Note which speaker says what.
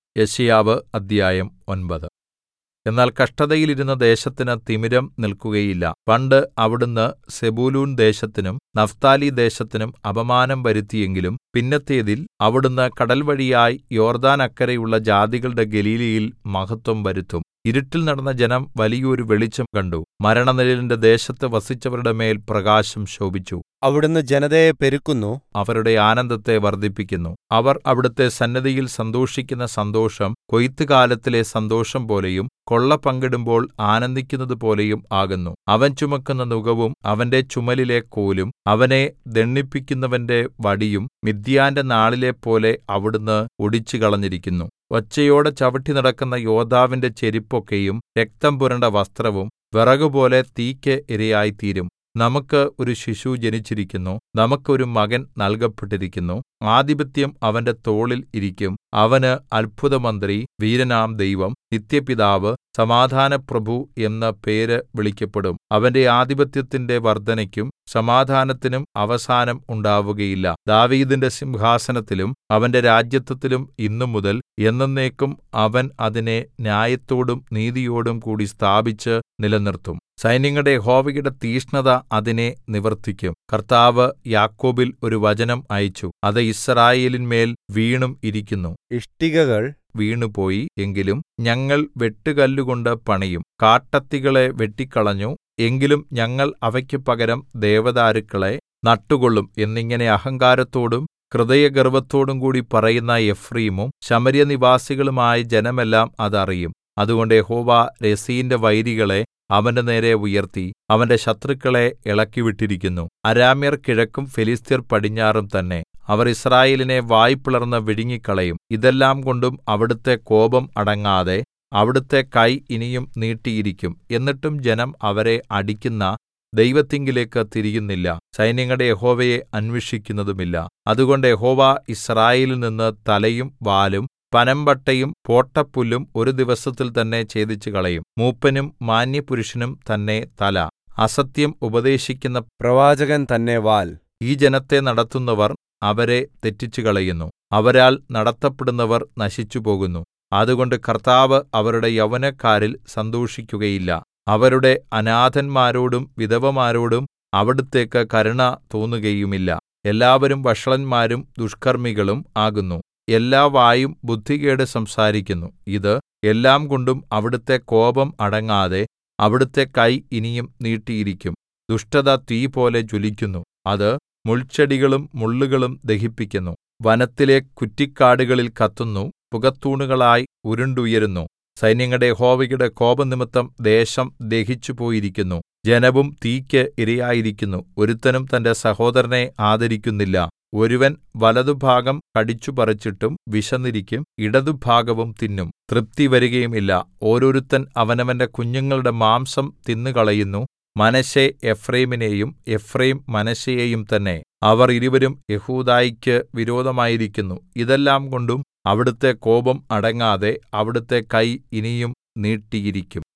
Speaker 1: യെശയ്യാവ് അദ്ധ്യായം ഒൻപത് എന്നാൽ കഷ്ടതയിൽ ഇരുന്ന ദേശത്തിന് തിമിരം നിൽക്കുകയില്ല പണ്ട് അവിടുന്ന് സെബൂലൂൻ ദേശത്തിനും നഫ്താലിദേശത്തിനും അപമാനം വരുത്തിയെങ്കിലും പിന്നത്തേതിൽ അവിടുന്ന് കടൽവഴിയായി യോർദ്ദാനക്കരെയുള്ള ജാതികളുടെ ഗലീലയിൽ മഹത്വം വരുത്തും ഇരുട്ടിൽ നടന്ന ജനം വലിയൊരു വെളിച്ചം കണ്ടു മരണനിഴലിന്റെ ദേശത്ത് വസിച്ചവരുടെ മേൽ പ്രകാശം ശോഭിച്ചു
Speaker 2: അവിടുന്ന് ജനതയെ പെരുക്കുന്നു
Speaker 1: അവരുടെ ആനന്ദത്തെ വർദ്ധിപ്പിക്കുന്നു അവർ അവിടുത്തെ സന്നിധിയിൽ സന്തോഷിക്കുന്ന സന്തോഷം കൊയ്ത്തുകാലത്തിലെ സന്തോഷം പോലെയും കൊള്ള പങ്കിടുമ്പോൾ ആനന്ദിക്കുന്നതുപോലെയും ആകുന്നു അവൻ ചുമക്കുന്ന നുകവും അവന്റെ ചുമലിലെ കോലും അവനെ ദണ്ഡിപ്പിക്കുന്നവന്റെ വടിയും മിദ്യാന്റെ നാളിലെപ്പോലെ അവിടുന്ന് ഒടിച്ചുകളഞ്ഞിരിക്കുന്നു ഒച്ചയോടെ ചവിട്ടി നടക്കുന്ന യോദ്ധാവിന്റെ ചെരിപ്പൊക്കെയും രക്തം പുരണ്ട വസ്ത്രവും വിറകുപോലെ തീക്ക് ഇരയായിത്തീരും നമുക്ക് ഒരു ശിശു ജനിച്ചിരിക്കുന്നു നമുക്ക് ഒരു മകൻ നൽകപ്പെട്ടിരിക്കുന്നു ആധിപത്യം അവന്റെ തോളിൽ ഇരിക്കും അവന് അത്ഭുതമന്ത്രി വീരനാം ദൈവം നിത്യപിതാവ് സമാധാനപ്രഭു എന്ന് പേര് വിളിക്കപ്പെടും അവന്റെ ആധിപത്യത്തിന്റെ വർദ്ധനയ്ക്കും സമാധാനത്തിനും അവസാനം ഉണ്ടാവുകയില്ല ദാവീദിന്റെ സിംഹാസനത്തിലും അവന്റെ രാജത്വത്തിലും ഇന്നുമുതൽ എന്നെന്നേക്കും അവൻ അതിനെ ന്യായത്തോടും നീതിയോടും കൂടി സ്ഥാപിച്ച് നിലനിർത്തും സൈന്യങ്ങളുടെ യഹോവയുടെ തീക്ഷ്ണത അതിനെ നിവർത്തിക്കും കർത്താവ് യാക്കോബിൽ ഒരു വചനം അയച്ചു അത് യിസ്രായേലിന്മേൽ വീണും ഇരിക്കുന്നു
Speaker 2: ഇഷ്ടികകൾ
Speaker 1: വീണുപോയി എങ്കിലും ഞങ്ങൾ വെട്ടുകല്ലുകൊണ്ട് പണിയും കാട്ടത്തികളെ വെട്ടിക്കളഞ്ഞു എങ്കിലും ഞങ്ങൾ അവയ്ക്ക് പകരം ദേവദാരുക്കളെ നട്ടുകൊള്ളും എന്നിങ്ങനെ അഹങ്കാരത്തോടും ഹൃദയഗർവ്വത്തോടും കൂടി പറയുന്ന എഫ്രയീമും ശമര്യനിവാസികളുമായ ജനമെല്ലാം അതറിയും അതുകൊണ്ട് യഹോവ രെസീന്റെ വൈരികളെ അവന്റെ നേരെ ഉയർത്തി അവന്റെ ശത്രുക്കളെ ഇളക്കിവിട്ടിരിക്കുന്നു അരാമ്യർ കിഴക്കും ഫെലിസ്ത്യർ പടിഞ്ഞാറും തന്നെ അവർ യിസ്രായേലിനെ വായ് പിളർന്ന് വിഴുങ്ങിക്കളയും ഇതെല്ലാം കൊണ്ടും അവിടുത്തെ കോപം അടങ്ങാതെ അവിടുത്തെ കൈ ഇനിയും നീട്ടിയിരിക്കും എന്നിട്ടും ജനം അവരെ അടിക്കുന്ന ദൈവത്തിങ്കലേക്ക് തിരിയുന്നില്ല സൈന്യങ്ങളുടെ യഹോവയെ അന്വേഷിക്കുന്നതുമില്ല അതുകൊണ്ട് യഹോവ യിസ്രായേലിൽ നിന്ന് തലയും വാലും പനമ്പട്ടയും പോട്ടപ്പുല്ലും ഒരു ദിവസത്തിൽ തന്നെ ഛേദിച്ചുകളയും മൂപ്പനും മാന്യപുരുഷനും തന്നെ തല അസത്യം ഉപദേശിക്കുന്ന
Speaker 2: പ്രവാചകൻ തന്നെ വാൽ
Speaker 1: ഈ ജനത്തെ നടത്തുന്നവർ അവരെ തെറ്റിച്ചുകളയുന്നു അവരാൽ നടത്തപ്പെടുന്നവർ നശിച്ചുപോകുന്നു അതുകൊണ്ട് കർത്താവ് അവരുടെ യൗവനക്കാരിൽ സന്തോഷിക്കുകയില്ല അവരുടെ അനാഥന്മാരോടും വിധവമാരോടും അവിടുത്തേക്ക് കരുണ തോന്നുകയുമില്ല എല്ലാവരും വഷളന്മാരും ദുഷ്കർമ്മികളും ആകുന്നു എല്ലാ വായും ബുദ്ധികേട് സംസാരിക്കുന്നു ഇത് എല്ലാം കൊണ്ടും അവിടുത്തെ കോപം അടങ്ങാതെ അവിടുത്തെ കൈ ഇനിയും നീട്ടിയിരിക്കും ദുഷ്ടത തീ പോലെ ജ്വലിക്കുന്നു അത് മുൾച്ചെടികളും മുള്ളുകളും ദഹിപ്പിക്കുന്നു വനത്തിലെ കുറ്റിക്കാടുകളിൽ കത്തുന്നു പുകത്തൂണുകളായി ഉരുണ്ടുയരുന്നു സൈന്യങ്ങളുടെ യഹോവയുടെ കോപനിമിത്തം ദേശം ദഹിച്ചുപോയിരിക്കുന്നു ജനവും തീക്ക് ഇരയായിരിക്കുന്നു ഒരുത്തനും തന്റെ സഹോദരനെ ആദരിക്കുന്നില്ല ഒരുവൻ വലതുഭാഗം കടിച്ചുപറിച്ചിട്ടും വിശന്നിരിക്കും ഇടതുഭാഗവും തിന്നും തൃപ്തി വരികയുമില്ല ഓരോരുത്തൻ അവനവന്റെ കുഞ്ഞുങ്ങളുടെ മാംസം തിന്നുകളയുന്നു മനശ്ശെ എഫ്രയീമിനെയും എഫ്രയീം മനശ്ശെയെയും തന്നെ അവർ ഇരുവരും യെഹൂദായിക്ക് വിരോധമായിരിക്കുന്നു ഇതെല്ലാം കൊണ്ടും അവിടുത്തെ കോപം അടങ്ങാതെ അവിടുത്തെ കൈ ഇനിയും നീട്ടിയിരിക്കും